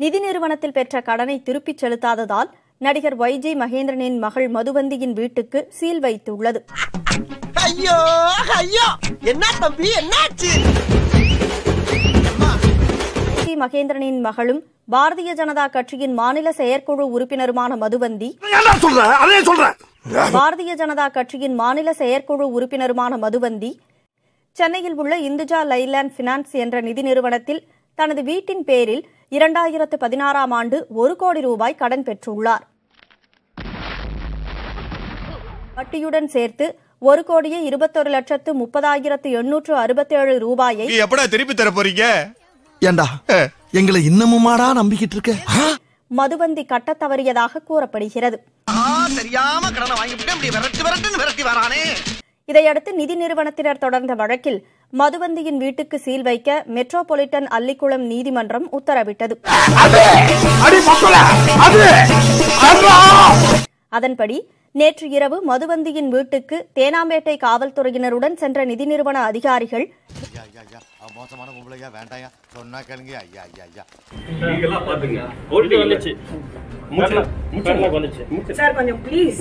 நிதி நிறுவனத்தில் பெற்ற கடனை திருப்பிச் செலுத்தாததால் நடிகர் ஒய்ஜி மகேந்திரனின் மகள் மதுவந்தியின் வீட்டுக்கு சீல் வைத்துள்ளது ஐயோ ஐயோ என்ன தம்பி என்னாச்சு ஒய்ஜி மகேந்திரனின் மகளும் பாரதிய ஜனதா கட்சியின் மாநில செயற்குழு உறுப்பினருமான மதுவந்தி என்ன சொல்ற அதே சொல்றேன் பாரதிய ஜனதா கட்சியின் மாநில செயற்குழு உறுப்பினருமான மதுவந்தி சென்னையில் உள்ள இந்துஜா லைலாண்ட் பினான்ஸ் என்ற நிதி நிறுவனத்தில் தனது வீட்டின் பேரில் இரண்டாயிரத்து பதினாறாம் ஆண்டு ஒரு கோடி ரூபாய் கடன் பெற்றுள்ளார் வட்டியுடன் சேர்த்து ஒரு கோடியே இருபத்தொரு லட்சத்து முப்பதாயிரத்து எண்ணூற்று அறுபத்தேழு ரூபாயை எப்படா திருப்பி தர போறீங்க ஏண்டா எங்களை இன்னமுமாடா நம்பிக்கிட்டு இருக்க ஆ? மதுவந்தி கட்டத் தவறியதாக கூறப்படுகிறது தெரியாம கடனை வாங்கிவிட்டு அப்படி விரட்டு விரட்டுன்னு விரட்டி வரானே இதையடுத்து நிதி நிறுவனத்தினர் தொடர்ந்த வழக்கில் மதுவந்தியின் வீட்டுக்கு சீல் வைக்க மெட்ரோபாலிட்டன் அல்லிக்குளம் நீதிமன்றம் உத்தரவிட்டது அடி மக்களே, அது அட்ரா! அதன்படி நேற்று இரவு மதுவந்தியின் வீட்டுக்கு தேனாம்பேட்டை காவல்துறையினருடன் சென்ற நிதி நிறுவன அதிகாரிகள் ஐயா ஐயா ஐயா அவ மோசமான பொம்பளையா வேண்டாயா சொன்னா கேளுங்க ஐயா ஐயா ஐயா நீங்கெல்லாம் பாத்துங்க ஓட்டு வந்துச்சு முடிச்சிடலாம் முடிச்சிடலாம் வந்துச்சு சார் கொஞ்சம் ப்ளீஸ்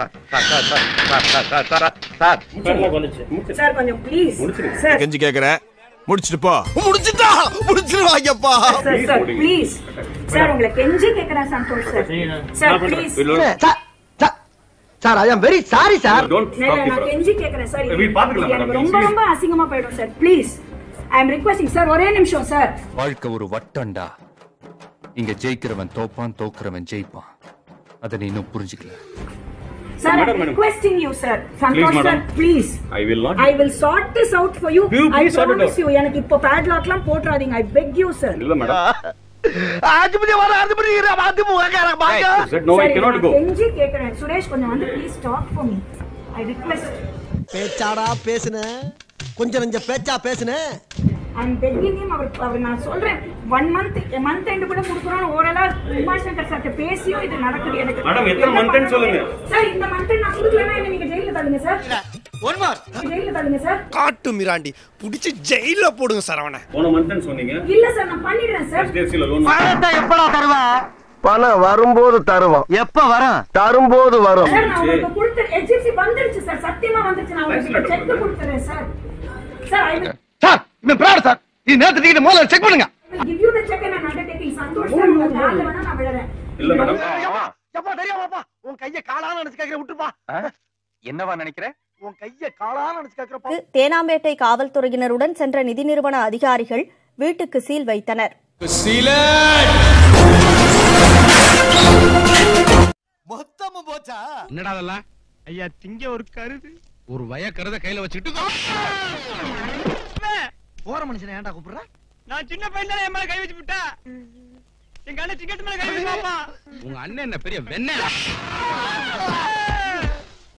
முடிச்சிடலாம் வந்துச்சு முடிச்சு சார் கொஞ்சம் ப்ளீஸ் சார் கெஞ்சி கேக்குறேன் முடிச்சிட்டு போ முடிச்சுட்டா முடிச்சிருவாங்கப்பா சார் சார் ப்ளீஸ் சார் உங்களை கெஞ்சி கேக்குறேன் Santhosh sir sir please sir I am very sorry sir don't நான் கெஞ்சி கேக்குறேன் சார் வீடு பாத்துக்கலாம் எனக்கு madam. ரொம்ப ரொம்ப அசிங்கமா போயிடும் sir please I am requesting sir ஒரே நிமிஷம் சார் வாழ்க்கை ஒரு வட்டம்டா இங்க ஜெயிக்கிறவன் தோப்பான் தோக்குறவன் ஜெயிப்பான் அதை நீ இன்னும் புரிஞ்சுக்கல sir Madam, I madam. Requesting you sir Santhosh madam. Sir please I will not I will sort this out for you You I please sort it promise out. You எனக்கு இப்போ பேட்லாக்லாம் போட்றாதீங்க ஐ பெக் யூ சார் இல்ல madam ஆஜிபதி வர ஆஜிபதி அதிமுக பாக்க said no I sir cannot நான் go கெஞ்சி கேக்குறேன் சுரேஷ் கொஞ்சம் வந்து please talk for me I request பேச்சாடா பேசுன கொஞ்சம் நெஞ்ச பேச்சா பேசுன அண்ட் பெக்கிங் ஹிம் அவர் அவர் நான் சொல்றேன் ஒன் மந்த் மந்த் எண்டு கூட கொடுக்குறோம் ஓரளா உமாசங்கர் சார்ட்ட பேசியும் இது நடக்குது எனக்கு Madam, எத்தனை என்ன month ன்னு சொல்லுங்க. சார் இந்த மந்த் நான் கொடுக்கலன்னா என்ன நீங்க ஜெயில தள்ளுங்க சார் ஒன் மார் ஜெயில தள்ளுங்க சார் காட்டு மிராண்டி புடிச்சு ஜெயில போடுங்க சரவண போன மந்த்னு சொன்னீங்க இல்ல சார் நான் பண்ணிடுறேன் சார் HDFC ல லோன் எப்படா தருவா பணம் வரும்போது தருவோம் எப்ப வரும் தரும்போது வரும் சார் நான் உங்களுக்கு கொடுத்த ஹெச்எஃப்சி வந்துருச்சு சார் சத்தியமா வந்துருச்சு நான் உங்களுக்கு License செக் letter கொடுத்துறேன் sir sir I will sir இவன் பிராடு சார் இது நேத்து டிக்கெட் முதல்ல செக் பண்ணுங்க give you the check and undertaking Santhosh sir உங்க கால்ல வேணா நான் விழறேன் இல்ல மேடம் எப்பா தெரியாமாப்பா உன் கைய காலான்னு நினைச்சு கேக்குற விட்டுப்பா என்னவா நினைக்கிற உன் கைய காலான்னு நினைச்சு கேக்குறப்பா தேனாம்பேட்டை காவல்துறையினருடன் சென்ற நிதி நிறுவன அதிகாரிகள் வீட்டுக்கு சீல் வைத்தனர் மொத்தமும் போச்சா என்னடா அதெல்லாம் ஐயா திங்க ஒரு கருது ஒரு வய கருத கையில வச்சுக்கிட்டு போற மனுஷனை ஏன்டா கூப்பிடுற நான் சின்ன பையன் என் மேல கை வச்சு விட்டா எங்க அண்ணன் டிக்கெட் மேல கை வச்சு உங்க அண்ணன் என்ன பெரிய வெண்ண